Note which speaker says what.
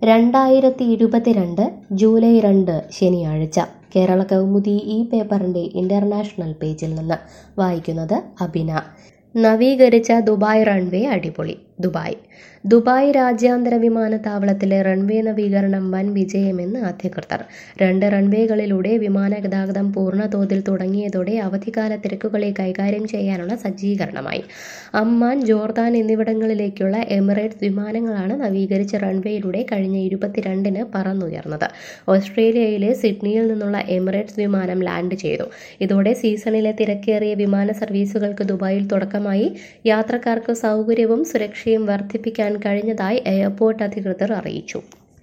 Speaker 1: രണ്ടായിരത്തി ഇരുപത്തിരണ്ട് ജൂലൈ രണ്ട് ശനിയാഴ്ച കേരള കൗമുദി ഈ പേപ്പറിൻ്റെ ഇൻ്റർനാഷണൽ പേജിൽ നിന്ന് വായിക്കുന്നത് അബിന നവീകരിച്ച ദുബായ് റൺവേ അടിപൊളി ദുബായ് ദുബായ് രാജ്യാന്തര വിമാനത്താവളത്തിലെ റൺവേ നവീകരണം വൻ വിജയമെന്ന് അധികൃതർ രണ്ട് റൺവേകളിലൂടെ വിമാന ഗതാഗതം പൂർണ്ണതോതിൽ തുടങ്ങിയതോടെ അവധിക്കാല തിരക്കുകളെ കൈകാര്യം ചെയ്യാനുള്ള സജ്ജീകരണമായി അമ്മാൻ ജോർദാൻ എന്നിവിടങ്ങളിലേക്കുള്ള എമിറേറ്റ്സ് വിമാനങ്ങളാണ് നവീകരിച്ച റൺവേയിലൂടെ കഴിഞ്ഞ ഇരുപത്തിരണ്ടിന് പറന്നുയർന്നത് ഓസ്ട്രേലിയയിലെ സിഡ്നിയിൽ നിന്നുള്ള എമിറേറ്റ്സ് വിമാനം ലാൻഡ് ചെയ്തു ഇതോടെ സീസണിലെ തിരക്കേറിയ വിമാന സർവീസുകൾക്ക് ദുബായിൽ തുടക്കമായി യാത്രക്കാർക്ക് സൗകര്യവും സുരക്ഷയും വർദ്ധിപ്പിക്കാൻ കഴിഞ്ഞതായി എയർപോർട്ട് അധികൃതർ അറിയിച്ചു